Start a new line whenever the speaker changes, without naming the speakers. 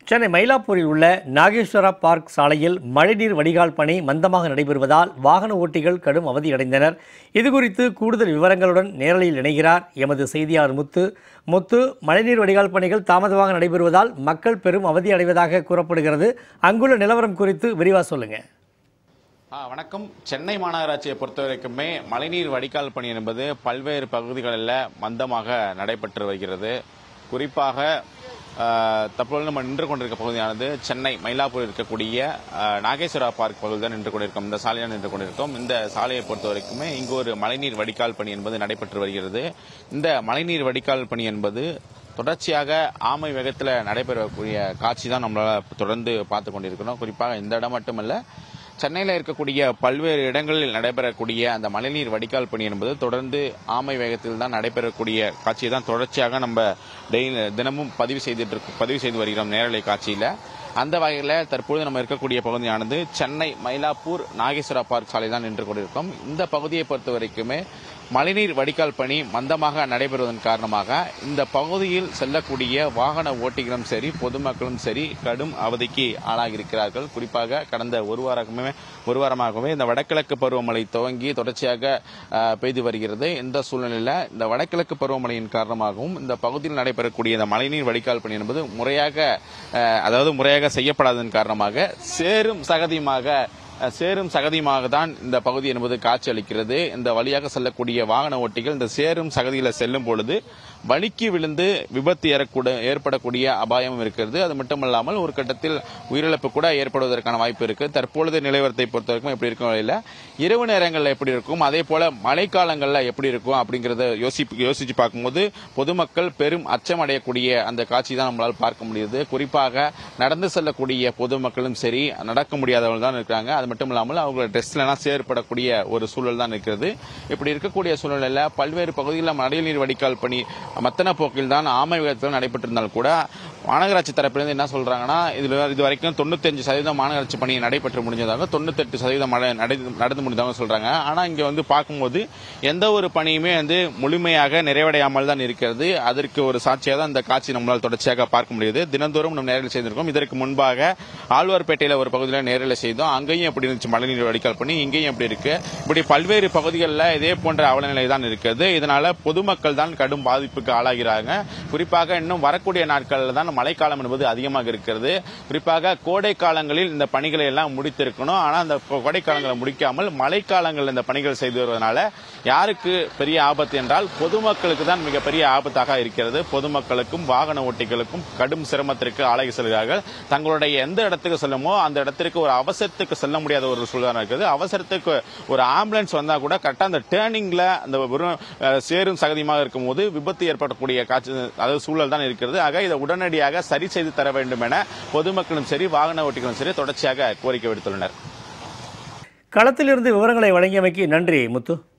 சென்னை மயிலாப்பூரில் உள்ள நாகேஸ்வரா பார்க் சாலையில் மழைநீர் வடிகால் பணி மந்தமாக நடைபெறுவதால் வாகன ஓட்டிகள் கடும் அவதியடைந்தனர் இதுகுறித்து கூடுதல் விவரங்களுடன் நேரலையில் இணைகிறார் எமது செய்தியாளர் முத்து முத்து மழைநீர் வடிகால் பணிகள் தாமதமாக நடைபெறுவதால் மக்கள் பெரும் அவதி அடைவதாக கூறப்படுகிறது அங்குள்ள நிலவரம் குறித்து விரிவாக சொல்லுங்க
ஆ, வணக்கம் சென்னை மாநகராட்சியை பொறுத்த வரைக்குமே மழைநீர் வடிகால் பணி என்பது பல்வேறு பகுதிகளில் மந்தமாக நடைபெற்று வருகிறது குறிப்பாக ஆ, தற்போது நம்ம நின்று கொண்டிருக்க பகுதியானது சென்னை மயிலாப்பூர் இருக்கக்கூடிய ஆ, நாகேஸ்வரா பார்க் பகுதியில் தான் நின்று கொண்டிருக்கோம் இந்த சாலையில் நின்று கொண்டிருக்கோம் இந்த சாலையை பொறுத்த வரைக்குமே இங்கு ஒரு மழைநீர் வடிகால் பணி என்பது நடைபெற்று வருகிறது இந்த மழைநீர் வடிகால் பணி என்பது தொடர்ச்சியாக ஆமை வேகத்தில் நடைபெறக்கூடிய காட்சி தான் நம்மளால தொடர்ந்து பார்த்து கொண்டிருக்கிறோம் குறிப்பாக இந்த இடம் மட்டுமல்ல சென்னையில் இருக்கக்கூடிய பல்வேறு இடங்களில் நடைபெறக்கூடிய அந்த மழைநீர் வடிகால் பணி என்பது தொடர்ந்து ஆமை வேகத்தில் தான் நடைபெறக்கூடிய காட்சியை தான் தொடர்ச்சியாக நம்ம டெய்லி தினமும் பதிவு செய்துட்டு இருக்கோம் பதிவு செய்து வருகிறோம் நேரலை காட்சியில் அந்த வகையில் தற்பொழுது நம்ம இருக்கக்கூடிய பகுதியானது சென்னை மயிலாப்பூர் நாகேஸ்வரா பார்க் சாலை தான் நின்று கொண்டிருக்கோம் இந்த பகுதியை பொறுத்த வரைக்குமே மழைநீர் வடிகால் பணி மந்தமாக நடைபெறுவதன் காரணமாக இந்த பகுதியில் செல்லக்கூடிய வாகன ஓட்டிகளும் சரி பொதுமக்களும் சரி கடும் அவதிக்கு ஆளாகியிருக்கிறார்கள் குறிப்பாக கடந்த ஒரு வாரமே ஒரு வாரமாகவே இந்த வடகிழக்கு பருவமழை துவங்கி தொடர்ச்சியாக அஹ், பெய்து வருகிறது இந்த சூழ்நிலையில் இந்த வடகிழக்கு பருவமழையின் காரணமாகவும் இந்த பகுதியில் நடைபெறக்கூடிய இந்த மழைநீர் வடிகால் பணி என்பது முறையாக அஹ், அதாவது முறையாக செய்யப்படாததன் காரணமாக சேரும் சகதியுமாக அஹ், சேரும் சகதியுமாக தான் இந்த பகுதி என்பது காட்சி அளிக்கிறது இந்த வழியாக செல்லக்கூடிய வாகன ஓட்டிகள் இந்த சேரும் சகதியில செல்லும் பொழுது வலிக்கு விழுந்து விபத்து ஏறக்கூட ஏற்படக்கூடிய அபாயமும் இருக்கிறது அது மட்டுமல்லாமல் ஒரு கட்டத்தில் உயிரிழப்பு கூட ஏற்படுவதற்கான வாய்ப்பு இருக்கு தற்பொழுது நிலவரத்தை பொறுத்த வரைக்கும் எப்படி இருக்கும் வகையில் இரவு நேரங்களில் எப்படி இருக்கும் அதே போல மழைக்காலங்களில் எப்படி இருக்கும் அப்படிங்கறத யோசி யோசிச்சு பார்க்கும்போது பொதுமக்கள் பெரும் அச்சம் அடையக்கூடிய அந்த காட்சி தான் நம்மளால் பார்க்க முடியுது குறிப்பாக நடந்து செல்லக்கூடிய பொதுமக்களும் சரி நடக்க முடியாதவர்கள் தான் இருக்கிறாங்க அது மட்டும் இல்லாமல் அவங்க ட்ரெஸ்லாம் சேர்ப்படக்கூடிய ஒரு சூழல் தான் இருக்கிறது இப்படி இருக்கக்கூடிய சூழ்நிலையில் பல்வேறு பகுதிகளில் மழைநீர் வடிகால் பணி மத்தன போக்கில் தான் ஆமை வேகத்தில் நடைபெற்றிருந்தால் கூட மாநகராட்சி தரப்பிலிருந்து என்ன சொல்றாங்கன்னா இதுல இது வரைக்கும் தொண்ணூத்தஞ்சு சதவீதம் மாநகராட்சி பணி நடைபெற்று முடிஞ்சதாக தொண்ணூத்தெட்டு சதவீதம் மழை நடை- நடந்து முடிந்ததாக சொல்றாங்க ஆனா இங்க வந்து பார்க்கும்போது எந்த ஒரு பணியுமே வந்து முழுமையாக நிறைவடையாமல் தான் இருக்கிறது அதற்கு ஒரு சாட்சியாக தான் இந்த காட்சி நம்மளால் தொடர்ச்சியாக பார்க்க முடியுது தினந்தோறும் நம்ம நேரில் செய்திருக்கோம் இதற்கு முன்பாக ஆழ்வார்பேட்டையில ஒரு பகுதியில் நேரில் செய்தோம் அங்கேயும் எப்படி இருந்துச்சு மழைநீர் வடிகால் பண்ணி இங்கேயும் எப்படி இருக்கு இப்படி பல்வேறு பகுதிகளில் இதே போன்ற அவலநிலை தான் இருக்கிறது இதனால பொதுமக்கள் தான் கடும் பாதிப்புக்கு ஆளாகிறாங்க குறிப்பாக இன்னும் வரக்கூடிய நாட்களில் தான் மழைக்காலம் என்பது அதிகமாக இருக்கிறது குறிப்பாக கோடை காலங்களில் இந்த பணிகளை எல்லாம் முடித்திருக்கணும் ஆனா அந்த கோடை காலங்களை முடிக்காமல் மழைக்காலங்களில் இந்த பணிகள் செய்து வருவதனால யாருக்கு பெரிய ஆபத்து என்றால் பொதுமக்களுக்கு தான் மிகப்பெரிய ஆபத்தாக இருக்கிறது பொதுமக்களுக்கும் வாகன ஓட்டிகளுக்கும் கடும் சிரமத்திற்கு ஆளாகி செல்கிறார்கள் தங்களுடைய எந்த இடத்துக்கு செல்லுமோ அந்த இடத்திற்கு ஒரு அவசரத்துக்கு செல்ல முடியாத ஒரு சூழ்நிலை இருக்குது அவசரத்துக்கு ஒரு ஆம்புலன்ஸ் வந்தா கூட கரெக்டா அந்த டேர்னிங்ல அந்த வெறும் அஹ், சேரும் சகதியமாக இருக்கும்போது விபத்து ஏற்படக்கூடிய காட்சி அதாவது சூழல் தான் இருக்கிறது ஆக இதை உடனடியாக சரி செய்து தர வேண்டும் என பொதுமக்களும் சரி வாகன ஓட்டிகளும் சரி தொடர்ச்சியாக கோரிக்கை விடுத்துள்ளனர்
களத்திலிருந்து விவரங்களை வழங்கியமைக்கு நன்றி முத்து